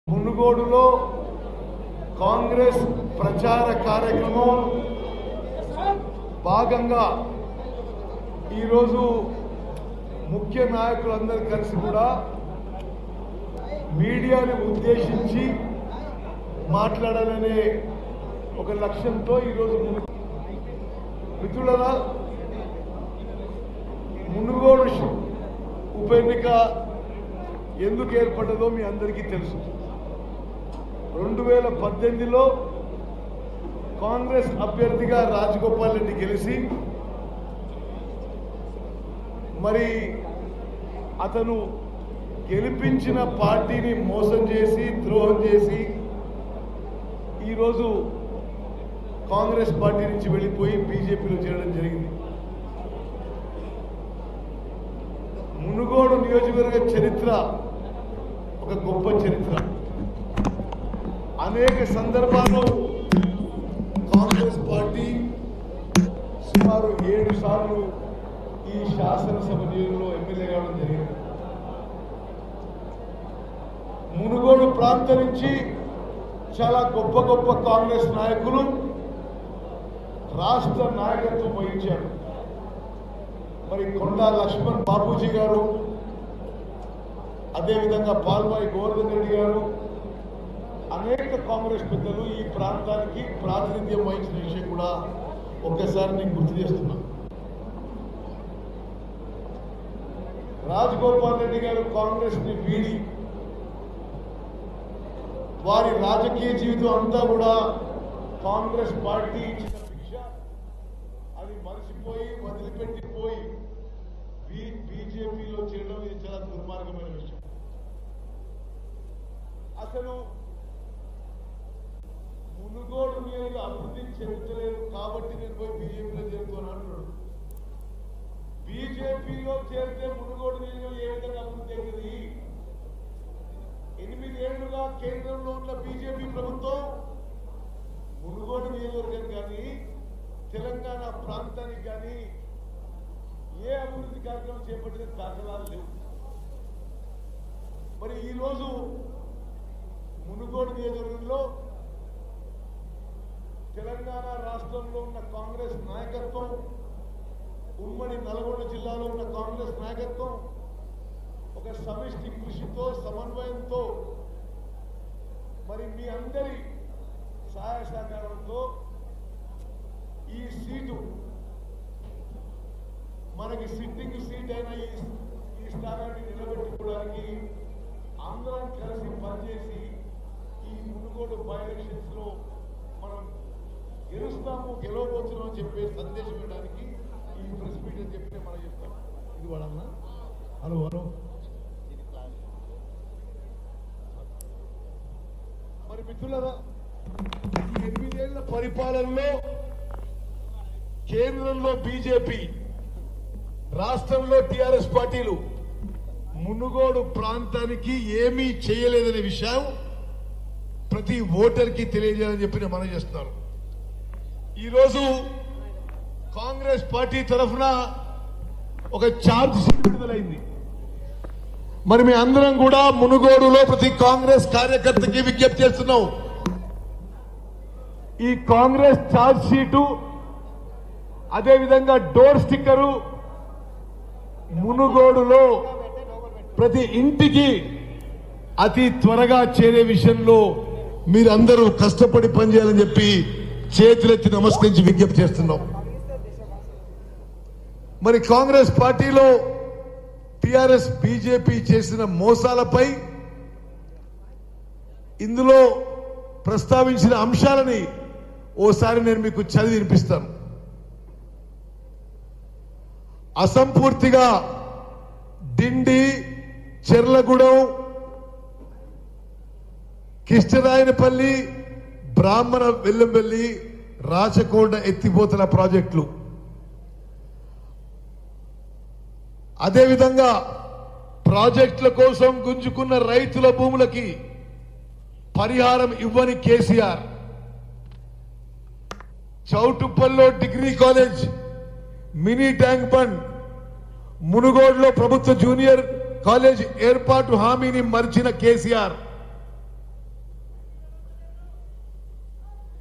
మునుగోడులో కాంగ్రెస్ ప్రచార కార్యక్రమం భాగంగా ఈరోజు ముఖ్య నాయకులందరూ కలిసి కూడా మీడియాని ఉద్దేశించి మాట్లాడాలనే ఒక లక్ష్యంతో ఈరోజు మును- మిత్రులరా మునుగోడు ష- ఉప ఎన్నిక ఎందుకు ఏర్పడ్డదో మీ అందరికీ తెలుసు రెండు వేల పద్దెనిమిదిలో కాంగ్రెస్ అభ్యర్థిగా రాజగోపాల్ రెడ్డి గెలిచి మరి అతను గెలిపించిన పార్టీని మోసం చేసి ద్రోహం చేసి ఈరోజు కాంగ్రెస్ పార్టీ నుంచి వెళ్ళిపోయి బీజేపీలో చేరడం జరిగింది మునుగోడు నియోజకవర్గ చరిత్ర ఒక గొప్ప చరిత్ర అనేక సందర్భాల్లో కాంగ్రెస్ పార్టీ సుమారు ఏడు సార్లు ఈ శాసనసభ నియోజకవర్గంలో ఎమ్మెల్యే కావడం జరిగింది మునుగోడు ప్రాంతం నుంచి చాలా గొప్ప గొప్ప కాంగ్రెస్ నాయకులు రాష్ట్ర నాయకత్వం వహించారు మరి కొండా లక్ష్మణ్ బాపూజీ గారు అదేవిధంగా పాల్వాయి గోవర్ధన్ రెడ్డి గారు అనేక కాంగ్రెస్ పెద్దలు ఈ ప్రాంతానికి ప్రాతినిధ్యం వహించిన విషయం కూడా ఒక్కసారి నేను గుర్తు చేస్తున్నా రాజగోపాల్ రెడ్డి గారు కాంగ్రెస్ ని వీడి వారి రాజకీయ జీవితం అంతా కూడా కాంగ్రెస్ పార్టీ ఇచ్చిన భిక్ష అది మరిచిపోయి వదిలిపెట్టిపోయి బీ- బీజేపీలో చేరడం ఇది చాలా దుర్మార్గమైన విషయం అసలు మునుగోడు మీద అభివృద్ధి చెందలేదు కాబట్టి నేను పోయి బీజేపీలో చేరుతాను అంటున్నాడు బీజేపీలో చేరితే మునుగోడు నియోజకవర్గం ఏ విధంగా అభివృద్ధి అవుతుంది ఎనిమిది ఏళ్లుగా కేంద్రంలో ఉన్న బీజేపీ ప్రభుత్వం మునుగోడు నియోజకవర్గం కానీ తెలంగాణ ప్రాంతానికి కానీ ఏ అభివృద్ధి కార్యక్రమం చేపట్టిన దాఖలాలు లేవు మరి ఈరోజు మునుగోడు నియోజకవర్గంలో తెలంగాణ రాష్ట్రంలో ఉన్న కాంగ్రెస్ నాయకత్వం ఉమ్మడి నల్గొండ జిల్లాలో ఉన్న కాంగ్రెస్ నాయకత్వం ఒక సమిష్టి కృషితో సమన్వయంతో మరి మీ అందరి సహాయ సహకారంతో ఈ సీటు మనకి సిట్టింగ్ సీట్ అయిన ఈ ఈ స్థానాన్ని నిలబెట్టుకోవడానికి అందరం కలిసి పనిచేసి ఈ మునుగోడు బై ఎలక్షన్స్ లో మనం గెలుస్తాము గెలవబోతున్నాం అని చెప్పే సందేశం ఇవ్వడానికి ఈ ప్రెస్ మీట్ అని చెప్పి మనం చెప్తాం ఇది వాడన్నా హలో హలో మరి మిత్రులరా ఈ ఎనిమిదేళ్ల పరిపాలనలో కేంద్రంలో బీజేపీ రాష్ట్రంలో టిఆర్ఎస్ పార్టీలు మునుగోడు ప్రాంతానికి ఏమీ చేయలేదనే విషయం ప్రతి ఓటర్కి తెలియజేయాలని చెప్పి నేను మనం చేస్తున్నాను ఈరోజు కాంగ్రెస్ పార్టీ తరఫున ఒక ఛార్జ్ షీట్ విడుదలైంది మరి మీ అందరం కూడా మునుగోడులో ప్రతి కాంగ్రెస్ కార్యకర్తకి విజ్ఞప్తి చేస్తున్నాం ఈ కాంగ్రెస్ ఛార్జ్ షీటు అదేవిధంగా డోర్ స్టిక్కరు మునుగోడులో ప్రతి ఇంటికి అతి త్వరగా చేరే విషయంలో మీరందరూ కష్టపడి పనిచేయాలని చెప్పి చేతులెత్తి నమస్కరించి విజ్ఞప్తి చేస్తున్నాం మరి కాంగ్రెస్ పార్టీలో టిఆర్ఎస్ బీజేపీ చేసిన మోసాలపై ఇందులో ప్రస్తావించిన అంశాలని ఓసారి నేను మీకు చదివి వినిపిస్తాను అసంపూర్తిగా డిండి చెర్లగూడెం కిష్టరాయనపల్లి బ్రాహ్మణ వెల్లంబెల్లి రాచకొండ ఎత్తిపోతల ప్రాజెక్టులు అదేవిధంగా ప్రాజెక్టుల కోసం గుంజుకున్న రైతుల భూములకి పరిహారం ఇవ్వని కేసీఆర్ చౌటుప్పల్లో degree college mini tank bund మునుగోడులో ప్రభుత్వ జూనియర్ కాలేజ్ ఏర్పాటు హామీని మర్చిన కేసీఆర్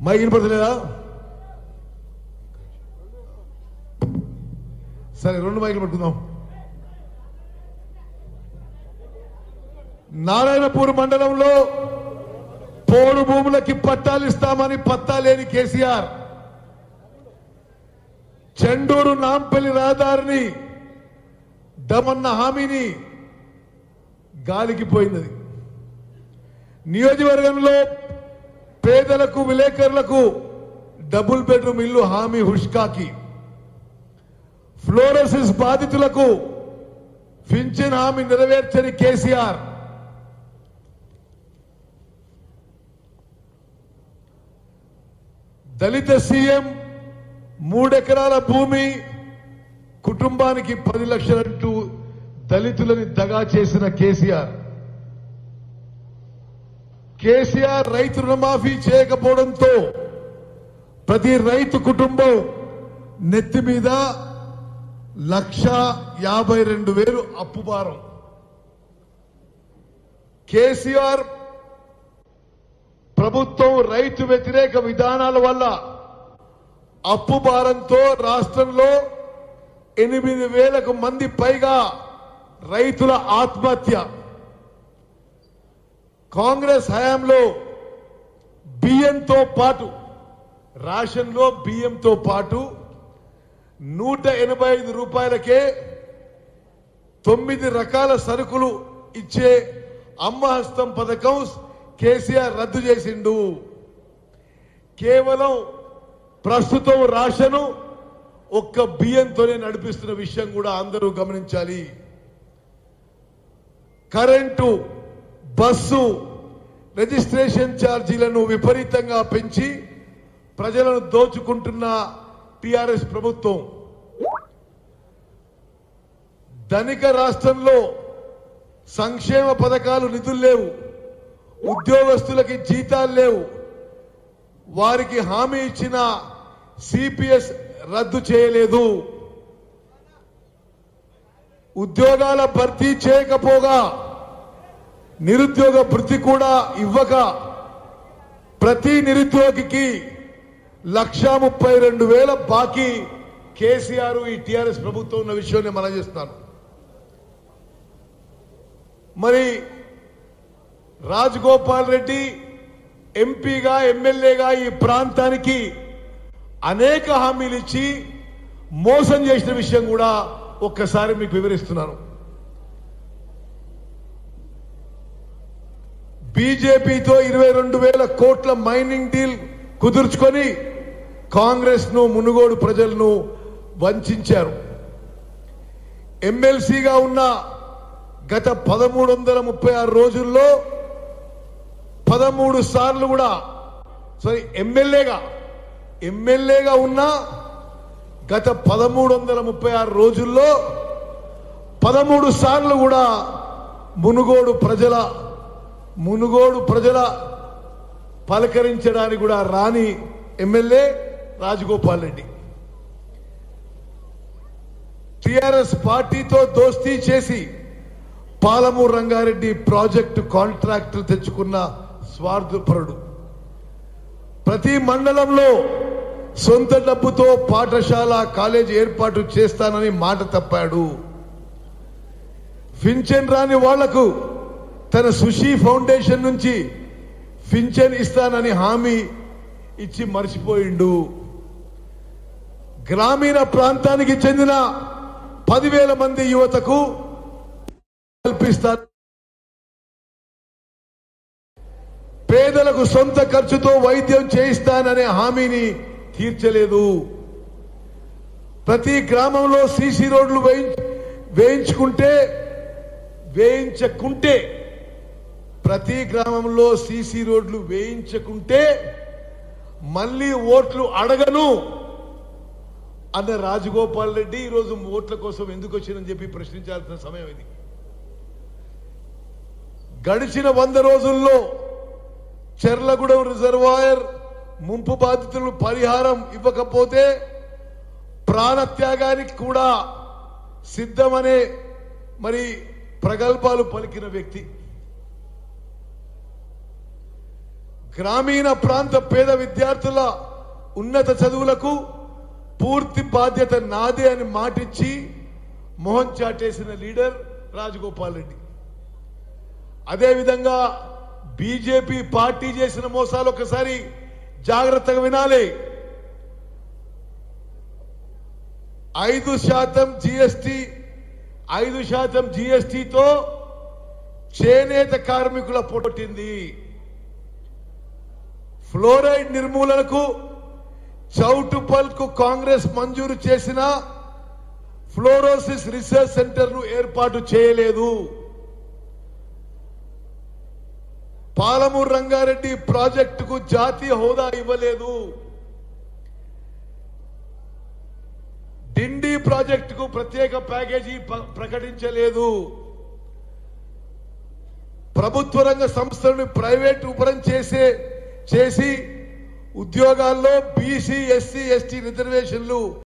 మైక్ వినపడలేదా సరే రెండు మైకులు పట్టుకుందాం నారాయణపూర్ మండలంలో పోడు భూములకి పట్టాలు ఇస్తామని పత్తా లేని కేసీఆర్ చెండూరు నాంపల్లి రహదారిని దమన్న హామీని గాలికి పోయినది నియోజకవర్గంలో పేదలకు విలేకరులకు డబుల్ బెడ్రూమ్ ఇల్లు హామీ హుష్కాకి ఫ్లోరోసిస్ బాధితులకు పింఛన్ హామీ నెరవేర్చని కేసీఆర్ దళిత సీఎం మూడెకరాల భూమి కుటుంబానికి పది లక్షలంటూ దళితులని దగా చేసిన కేసీఆర్ కేసీఆర్ రైతు రుణమాఫీ చేయకపోవడంతో ప్రతి రైతు కుటుంబం నెత్తి మీద లక్ష యాభై రెండు వేలు అప్పు భారం కేసీఆర్ ప్రభుత్వం రైతు వ్యతిరేక విధానాల వల్ల అప్పు భారంతో రాష్ట్రంలో ఎనిమిది వేలకు మంది పైగా రైతుల ఆత్మహత్య కాంగ్రెస్ హయాంలో బియ్యంతో పాటు రేషన్లో బియ్యంతో పాటు నూట ఎనభై ఐదు రూపాయలకే తొమ్మిది రకాల సరుకులు ఇచ్చే అమ్మహస్తం పథకం కేసీఆర్ రద్దు చేసిండు కేవలం ప్రస్తుతం రాషను ఒక్క బియ్యంతోనే నడిపిస్తున్న విషయం కూడా అందరూ గమనించాలి కరెంటు బస్సు రిజిస్ట్రేషన్ ఛార్జీలను విపరీతంగా పెంచి ప్రజలను దోచుకుంటున్న టిఆర్ఎస్ ప్రభుత్వం ధనిక రాష్ట్రంలో సంక్షేమ పథకాలు నిధులు లేవు ఉద్యోగస్తులకి జీతాలు లేవు వారికి హామీ ఇచ్చిన సిపిఎస్ రద్దు చేయలేదు ఉద్యోగాల భర్తీ చేయకపోగా నిరుద్యోగ భృతి కూడా ఇవ్వక ప్రతి నిరుద్యోగికి లక్షా ముప్పై రెండు వేల బాకీ కేసీఆర్ ఈ టిఆర్ఎస్ ప్రభుత్వం ఉన్న విషయం నేను మనం చేస్తున్నాను మరి రాజగోపాల్ రెడ్డి ఎంపీగా ఎమ్మెల్యేగా ఈ ప్రాంతానికి అనేక హామీలు ఇచ్చి మోసం చేసిన విషయం కూడా ఒక్కసారి మీకు వివరిస్తున్నాను బీజేపీతో ఇరవై రెండు వేల కోట్ల మైనింగ్ డీల్ కుదుర్చుకొని కాంగ్రెస్ ను మునుగోడు ప్రజలను వంచారు ఎమ్మెల్సీగా ఉన్న గత పదమూడు వందల ముప్పై ఆరు రోజుల్లో పదమూడు సార్లు కూడా సారీ ఎమ్మెల్యేగా ఎమ్మెల్యేగా ఉన్న గత పదమూడు వందల ముప్పై ఆరు రోజుల్లో పదమూడు సార్లు కూడా మునుగోడు ప్రజల మునుగోడు ప్రజల పలకరించడానికి కూడా రాని ఎమ్మెల్యే రాజగోపాల్ రెడ్డి టిఆర్ఎస్ పార్టీతో దోస్తీ చేసి పాలమూరు రంగారెడ్డి ప్రాజెక్టు కాంట్రాక్ట్ తెచ్చుకున్న స్వార్థపరుడు ప్రతి మండలంలో సొంత డబ్బుతో పాఠశాల కాలేజీ ఏర్పాటు చేస్తానని మాట తప్పాడు పింఛన్ రాని వాళ్లకు తన సుషి ఫౌండేషన్ నుంచి పింఛన్ ఇస్తానని హామీ ఇచ్చి మర్చిపోయిండు గ్రామీణ ప్రాంతానికి చెందిన పదివేల మంది యువతకు కల్పిస్తారు పేదలకు సొంత ఖర్చుతో వైద్యం చేయిస్తాననే హామీని తీర్చలేదు ప్రతి గ్రామంలో సీసీ రోడ్లు వేయించ వేయించుకుంటే వేయించకుంటే ప్రతి గ్రామంలో సీసీ రోడ్లు వేయించకుంటే మళ్ళీ ఓట్లు అడగను అన్న రాజగోపాల్ రెడ్డి ఈరోజు ఓట్ల కోసం ఎందుకు వచ్చిందని చెప్పి ప్రశ్నించాల్సిన సమయం ఇది గడిచిన వంద రోజుల్లో చెర్లగూడెం రిజర్వాయర్ ముంపు బాధితులకు పరిహారం ఇవ్వకపోతే ప్రాణత్యాగానికి కూడా సిద్ధమనే మరి ప్రగల్భాలు పలికిన వ్యక్తి గ్రామీణ ప్రాంత పేద విద్యార్థుల ఉన్నత చదువులకు పూర్తి బాధ్యత నాదే అని మాటిచ్చి మోహన్ చాటేసిన లీడర్ రాజగోపాల్ రెడ్డి అదేవిధంగా బీజేపీ పార్టీ చేసిన మోసాలు ఒకసారి జాగ్రత్తగా వినాలి ఐదు శాతం జిఎస్టి ఐదు శాతం జిఎస్టితో చేనేత కార్మికుల పొట్టింది ఫ్లోరైడ్ నిర్మూలనకు చౌటుపల్ కు కాంగ్రెస్ మంజూరు చేసిన ఫ్లోరోసిస్ రీసెర్చ్ సెంటర్ ను ఏర్పాటు చేయలేదు పాలమూరు రంగారెడ్డి ప్రాజెక్టుకు జాతీయ హోదా ఇవ్వలేదు డిండి ప్రాజెక్టుకు ప్రత్యేక ప్యాకేజీ ప- ప్రకటించలేదు ప్రభుత్వ రంగ సంస్థలను ప్రైవేట్ ఉపరం చేసే చేసి ఉద్యోగాల్లో బీసీ ఎస్సీ ఎస్టీ రిజర్వేషన్లు